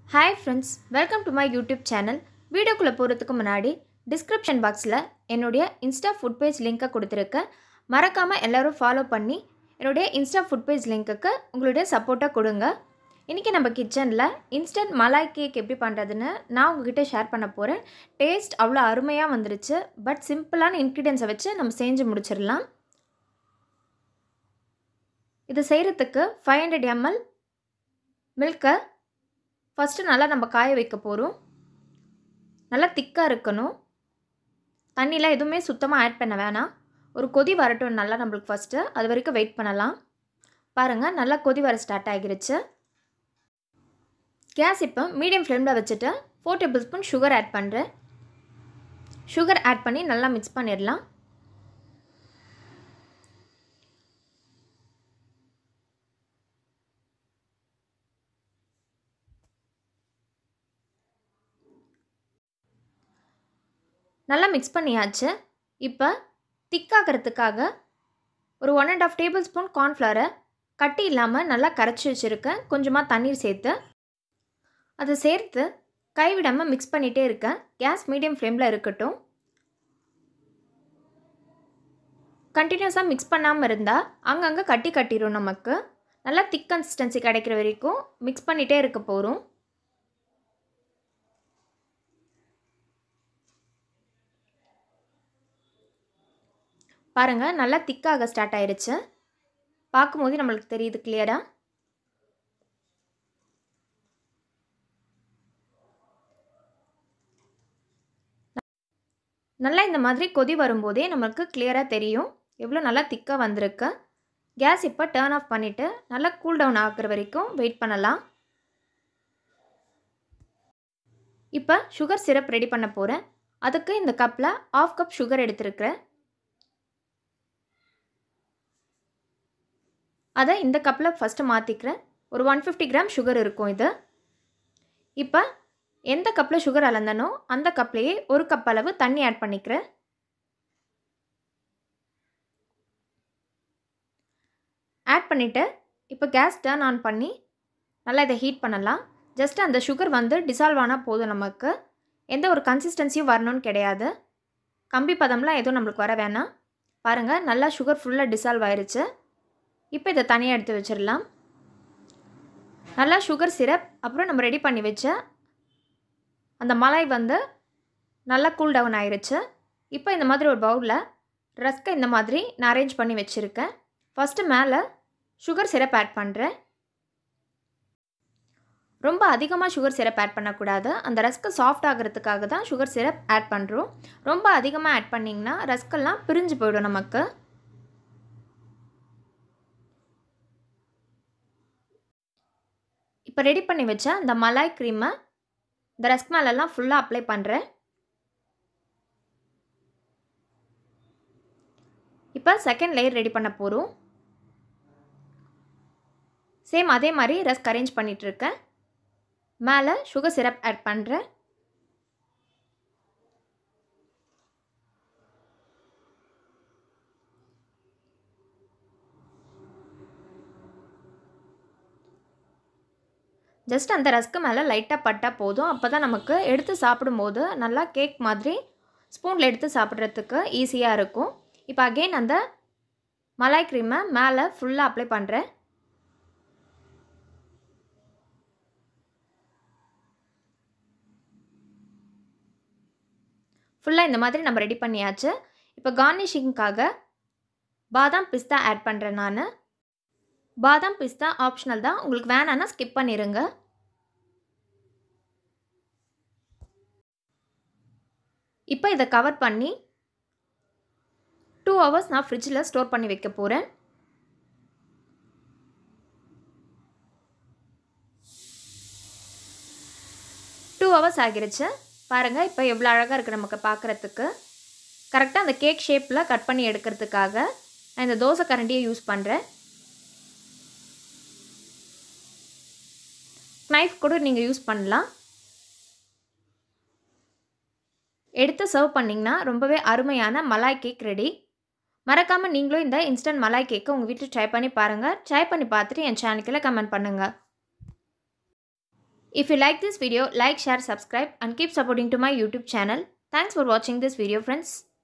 Hi friends welcome to my YouTube channel வீடியோக்குள்ளே போகிறதுக்கு முன்னாடி டிஸ்கிரிப்ஷன் பாக்ஸில் என்னுடைய இன்ஸ்டா ஃபுட் பேஜ் லிங்க்கை கொடுத்துருக்கேன் மறக்காமல் எல்லோரும் ஃபாலோ பண்ணி என்னுடைய இன்ஸ்டா ஃபுட் பேஜ் லிங்க்குக்கு உங்களுடைய சப்போர்ட்டை கொடுங்க இன்றைக்கி நம்ம கிச்சனில் இன்ஸ்டன்ட் மலாய் கேக் எப்படி பண்ணுறதுன்னு நான் உங்ககிட்ட ஷேர் பண்ண போகிறேன் டேஸ்ட் அவ்வளோ அருமையாக வந்துருச்சு பட் சிம்பிளான இன்க்ரீடியன்ஸை வச்சு நம்ம செஞ்சு முடிச்சிடலாம் இது செய்கிறதுக்கு ஃபைவ் ஹண்ட்ரட் எம்எல் மில்கை ஃபஸ்ட்டு நல்லா நம்ம காய வைக்க போகிறோம் நல்லா திக்காக இருக்கணும் தண்ணியில் எதுவுமே சுத்தமாக ஆட் பண்ண வேணாம் ஒரு கொதி வரட்டும் நல்லா நம்மளுக்கு ஃபஸ்ட்டு அது வரைக்கும் வெயிட் பண்ணலாம் பாருங்கள் நல்லா கொதி வர ஸ்டார்ட் ஆகிருச்சு கேஸ் இப்போ மீடியம் ஃப்ளேமில் வச்சுட்டு four tablespoon sugar add பண்ணுறேன் சுகர் ஆட் பண்ணி நல்லா மிக்ஸ் பண்ணிடலாம் நல்லா மிக்ஸ் பண்ணியாச்சு இப்போ திக்காகிறதுக்காக ஒரு one and half tablespoon கார்ன்ஃப்ளவரை கட்டி இல்லாமல் நல்லா கரைச்சி வச்சுருக்கேன் கொஞ்சமாக தண்ணீர் சேர்த்து அதை சேர்த்து கைவிடாமல் மிக்ஸ் பண்ணிகிட்டே இருக்கேன் கேஸ் மீடியம் ஃப்ளேமில் இருக்கட்டும் கண்டினியூஸாக மிக்ஸ் பண்ணாமல் இருந்தால் அங்கங்கே கட்டி கட்டிடும் நமக்கு நல்லா திக் கன்சிஸ்டன்சி கிடைக்கிற வரைக்கும் மிக்ஸ் பண்ணிகிட்டே இருக்க போகிறோம் பாருங்கள் நல்லா திக்காக ஸ்டார்ட் ஆயிடுச்சு பார்க்கும்போது நம்மளுக்கு தெரியுது கிளியராக நல்லா இந்த மாதிரி கொதி வரும்போதே நம்மளுக்கு கிளியராக தெரியும் எவ்வளோ நல்லா திக்காக வந்திருக்கு கேஸ் இப்போ டேர்ன் ஆஃப் பண்ணிவிட்டு நல்லா கூல் டவுன் ஆகுற வரைக்கும் வெயிட் பண்ணலாம் இப்போ சுகர் சிரப் ரெடி பண்ண போகிறேன் அதுக்கு இந்த கப்பில் ஆஃப் கப் சுகர் எடுத்துருக்கிறேன் அதை இந்த கப்பில் ஃபஸ்ட்டு மாற்றிக்கிறேன் ஒரு ஒன் ஃபிஃப்டி கிராம் சுகர் இருக்கும் இது இப்போ எந்த கப்பில் சுகர் அளந்தனோ அந்த கப்லேயே ஒரு கப் அளவு தண்ணி ஆட் பண்ணிக்கிறேன் ஆட் பண்ணிவிட்டு இப்போ கேஸ் டர்ன் ஆன் பண்ணி நல்லா இதை ஹீட் பண்ணலாம் ஜஸ்ட் அந்த சுகர் வந்து டிசால்வ் ஆனால் போதும் நமக்கு எந்த ஒரு கன்சிஸ்டன்சியும் வரணும்னு கிடையாது கம்பி பதம்லாம் எதுவும் நம்மளுக்கு வர வேணாம் பாருங்கள் நல்லா சுகர் ஃபுல்லாக டிசால்வ் ஆயிடுச்சு இப்போ இதை தனியாக எடுத்து வச்சிடலாம் நல்லா சுகர் சிரப் அப்புறம் நம்ம ரெடி பண்ணி வச்ச அந்த மலாய் வந்து நல்லா கூல் டவுன் ஆயிடுச்சு இப்போ இந்த மாதிரி ஒரு பவுலில் ரஸ்க்கை இந்த மாதிரி நான் அரேஞ்ச் பண்ணி வச்சுருக்கேன் ஃபஸ்ட்டு மேலே சுகர் சிரப் ஆட் பண்ணுறேன் ரொம்ப அதிகமாக சுகர் சிரப் ஆட் பண்ணக்கூடாது அந்த ரஸ்க்கு சாஃப்ட் ஆகிறதுக்காக தான் சுகர் சிரப் ஆட் பண்ணுறோம் ரொம்ப அதிகமாக ஆட் பண்ணிங்கன்னா ரஸ்கெல்லாம் பிரிஞ்சு போயிடும் நமக்கு இப்போ ரெடி பண்ணி வச்ச இந்த மலாய் க்ரீமை இந்த ரஸ்க் மேலெல்லாம் ஃபுல்லாக அப்ளை பண்ணுறேன் இப்போ செகண்ட் லேயர் ரெடி பண்ண போகிறோம் சேம் அதே மாதிரி ரஸ்க் அரேஞ்ச் பண்ணிகிட்ருக்கேன் மேலே சுகர் சிரப் ஆட் பண்ணுறேன் ஜஸ்ட் அந்த ரஸ்க்கு மேலே லைட்டாக பட்டால் போதும் அப்போ தான் நமக்கு எடுத்து சாப்பிடும்போது நல்லா கேக் மாதிரி ஸ்பூனில் எடுத்து சாப்பிட்றதுக்கு ஈஸியாக இருக்கும் இப்போ அகெயின் அந்த மலாய் க்ரீமை மேலே ஃபுல்லாக அப்ளை பண்ணுறேன் ஃபுல்லாக இந்த மாதிரி நம்ம ரெடி பண்ணியாச்சு இப்போ கார்னிஷிங்க்காக பாதாம் பிஸ்தா ஆட் பண்ணுறேன் நான் பாதாம் பிஸ்தா ஆப்ஷனல் தான் உங்களுக்கு வேணான்னா ஸ்கிப் பண்ணிடுங்க இப்போ இதை கவர் பண்ணி டூ ஹவர்ஸ் நான் ஃப்ரிட்ஜில் ஸ்டோர் பண்ணி வைக்க போகிறேன் டூ ஹவர்ஸ் ஆகிருச்சு பாருங்கள் இப்போ எவ்வளோ அழகாக இருக்குது நமக்கு பார்க்குறதுக்கு கரெக்டாக அந்த கேக் ஷேப்பில் கட் பண்ணி எடுக்கிறதுக்காக நான் இந்த தோசை கரண்டியை யூஸ் பண்ணுறேன் நைஃப் கூட நீங்கள் யூஸ் பண்ணலாம் எடுத்து சர்வ் பண்ணிங்கன்னா ரொம்பவே அருமையான மலாய் கேக் ரெடி மறக்காமல் நீங்களும் இந்த இன்ஸ்டன்ட் மலாய் கேக்கை உங்கள் வீட்டில் ட்ரை பண்ணி பாருங்கள் ட்ரை பண்ணி பார்த்துட்டு என் சேனலுக்குள்ள கமெண்ட் பண்ணுங்கள் If you like this video, like, share, subscribe and keep supporting to my YouTube channel. Thanks for watching this video friends.